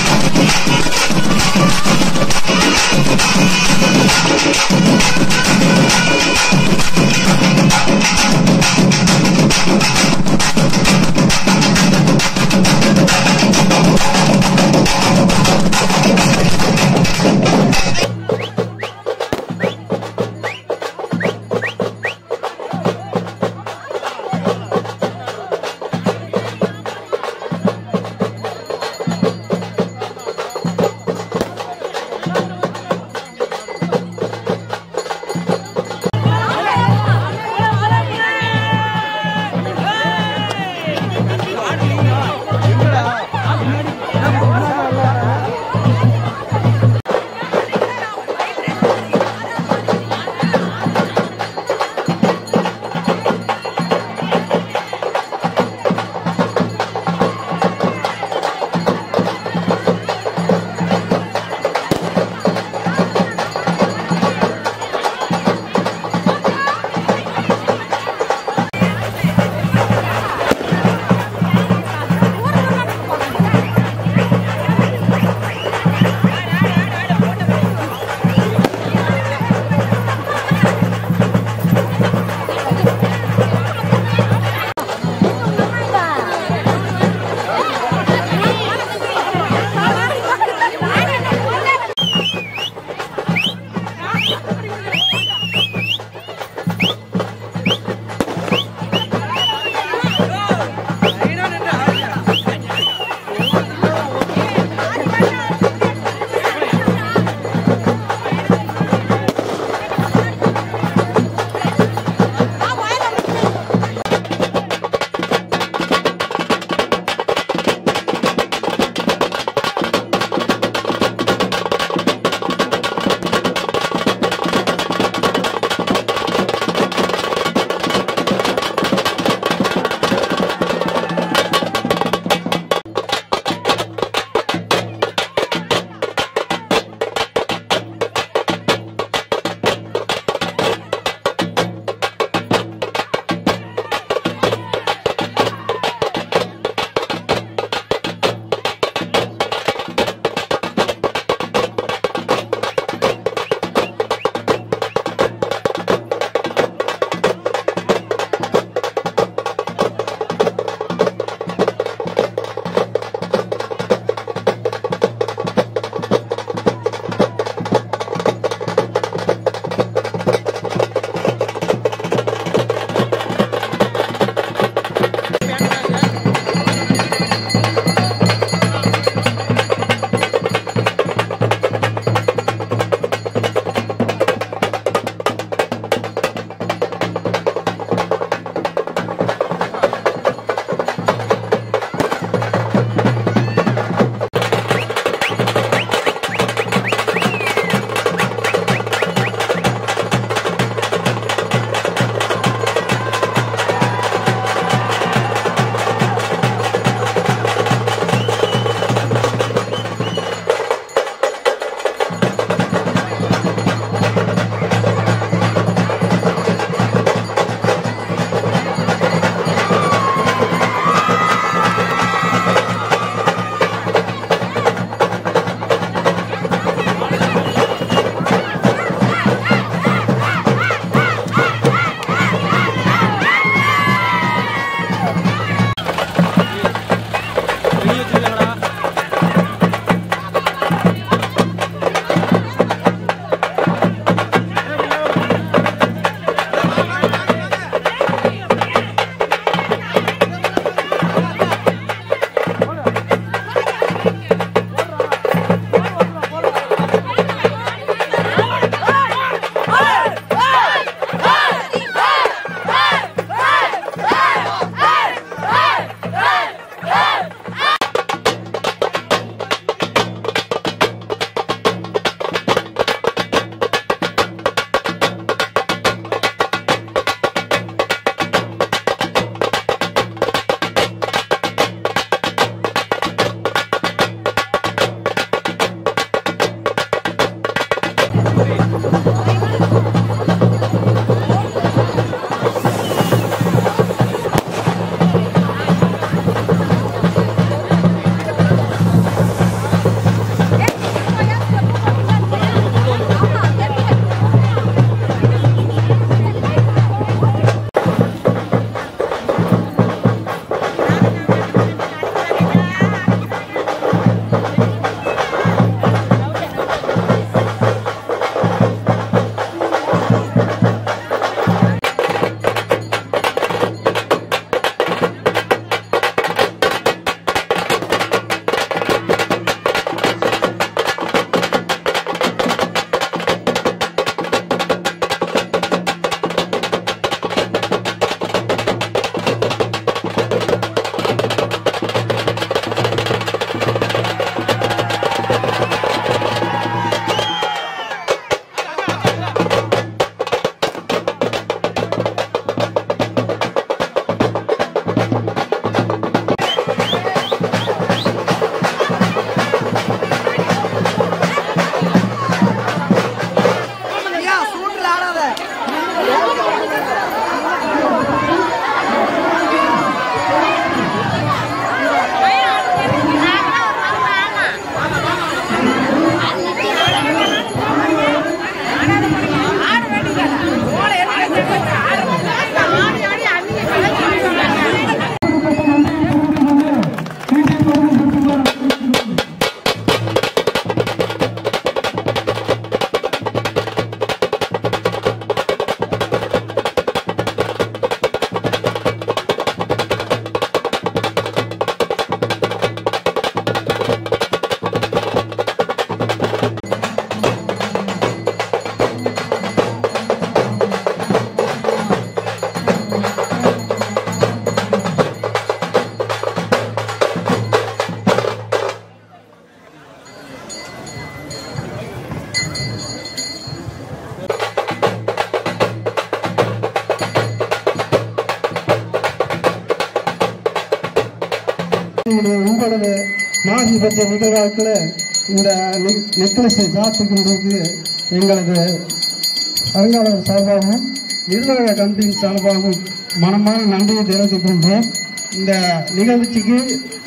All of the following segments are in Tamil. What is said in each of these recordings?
Hey! இப்பொழுது மாசி பற்றிய நிகழ்வாக்கில் இந்த நெக்லஸை சாத்துக்கின்றது எங்களது அலங்காரம் சார்பாகவும் நிர்வாக கமிட்டியின் சார்பாகவும் மனமான நன்றியை தெரிவித்துக் கொள்கிறோம் இந்த நிகழ்ச்சிக்கு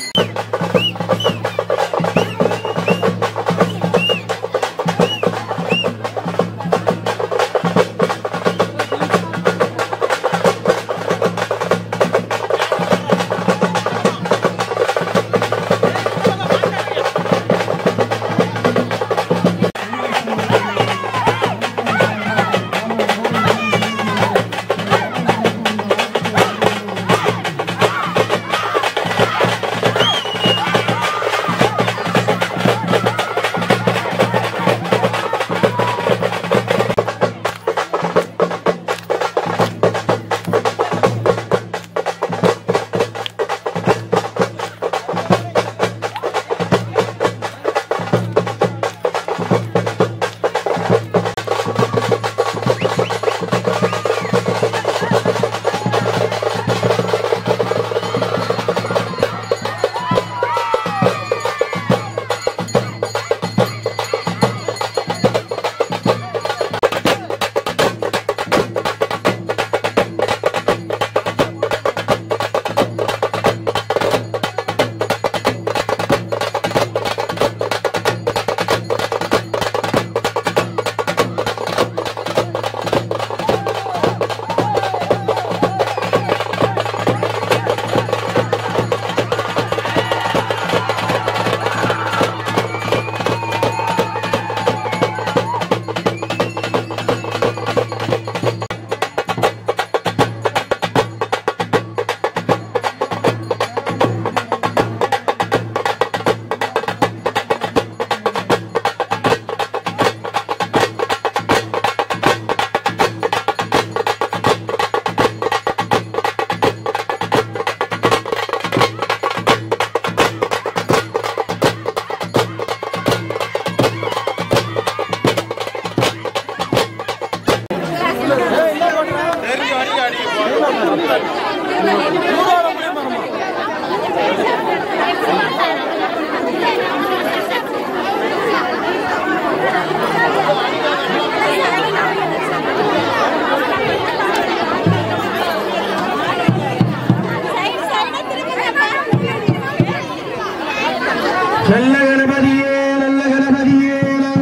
நல்ல கணபதியே நல்ல கணபதியே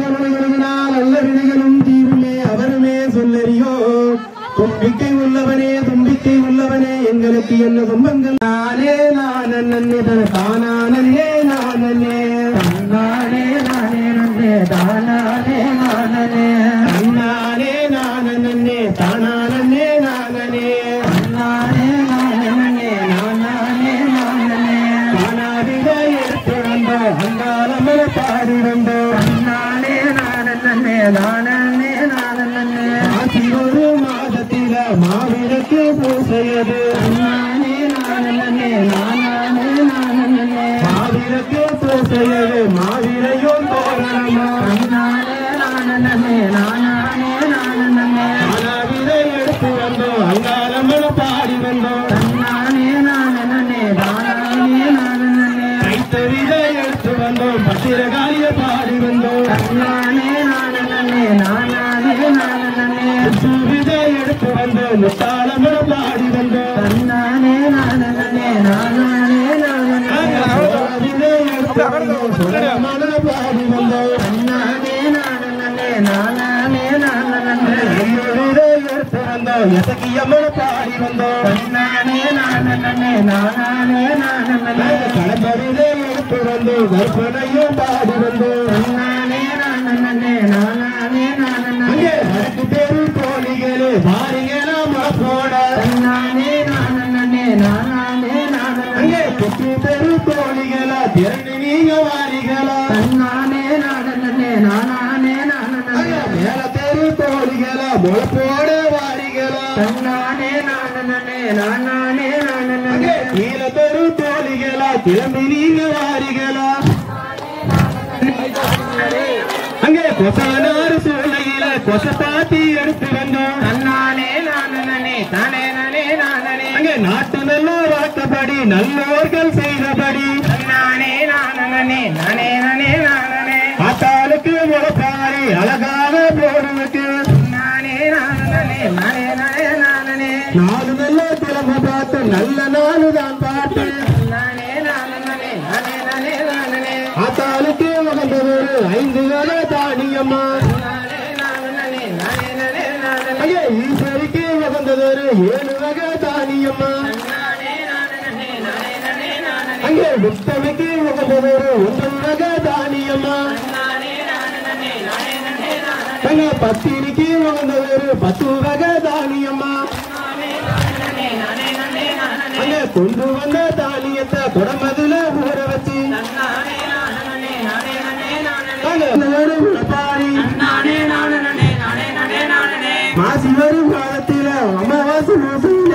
நாங்கள் நல்ல வினைகளும் தீருமே அவருமே சொல்லறியோ தும்பிக்கை உள்ளவனே தும்பிக்கை உள்ளவனே எங்களுக்கு என்ன துன்பங்கள் நானே நான் நன்னே தானானே நானே நானே நானே நன்னே தானானே நானே நானே நான் நன்னே தானானே நானே நானே நான் நன்னே நானே நானே தானாவிட எடுத்து வந்தோ அங்காளமர பாடி வந்தோ நானே நான் நன்னே தானே நான் நன்னே ஆசி ஒரு மாதத்தில மாவிளக்கு பூசையது நானே நான் நன்னே நானே நான் நன்னே மாவிளக்கு பூசையது மாவிளையும் தோரணமா நானே நான் நன்னே நானே நான் நன்னே தானாவிட எடுத்து வந்தோ அங்காளமர பாடி வந்தோ நானே நான் நன்னே தானே நான் நன்னே கைத்தறித எடுத்து வந்தோம் பத்திரகாலிய பாடி வந்தோம் நானே நான் நன்னே நானே நான் நன்னே சுவித எடுத்து வந்தோம் முத்தாளமர பாடி வந்தோம் நானே நான் நன்னே நானே நான் நன்னே சுவித எடுத்து வந்தோம் சுரமல பாடி வந்தோம் நானே நான் நன்னே நானே நான் நன்னே சுவித எடுத்து வந்தோம் எசக்கியம்மன பாடி வந்தோம் நானே நான் நன்னே நானே நான் நன்னே கலப்பரிதே எடுத்து வந்தோம் கற்பனையும் பாடி வந்தோம் நானே நான் நன்னே நானே நான் நன்னே வடக்கு தெரு கோழிகளே பாருங்களா போட நானே நான் நன்னே நானே நான் நன்னே குட்டி தெரு கோழிகளா திரண்டு நீங்க வாரிகளா நானே நான் நன்னே நானே நான் நன்னே மேல தெரு கோழிகளா முளப்போட வாரிகளா நானே நான் நன்னே நானே நான் நன்னே கீழ தெரு கோழிகளா திரும்பி நீங்க வாரிகளா அங்கே கொசனாறு சூளையில கொச பாத்தி எடுத்து வந்தோம் நானே நானே தானே நானே நானே அங்கே நாட்டு நல்ல வாக்கப்படி நல்லோர்கள் செய்தபடி நானே ஆத்தாளுக்கு முகப்பாரி அழகாக போறதுக்கு நாலு நல்ல திறமை பார்த்து நல்ல நாலு தான் பார்த்து ஆத்தாளுக்கு உகந்தது ஐந்து வேலை தானியம்மா ஐயா ஈஸ்வரிக்கு உகந்தது ஏழு வகை தானியம்மா அங்கே உத்தமைக்கு உகந்தது ஒன்பது வகை தானியம்மா அங்க பத்திரிக்கு உகந்தது பத்து வகை தானியம்மா அங்க கொண்டு வந்த தானியத்தை குடமதுல ஊற வச்சு அங்க ஒரு உழப்பாரி மாசி வரும் காலத்தில அமாவாசை மாசத்துல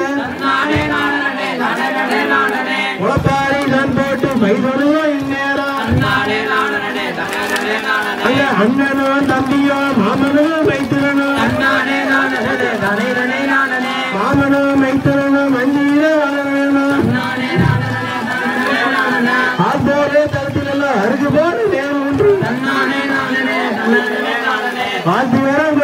உழப்பாரி நான் போட்டு பைதொழுவோம் இந்நேரம் அங்க அண்ணனோ தம்பியோ மாமனோ வைத்திரனோ மாமனோ மைத்திரனோ மஞ்சீர வளரணும் ஆத்தோரே தளத்திலெல்லாம் அருகு போல நேரம் ஒன்று வாழ்த்து வர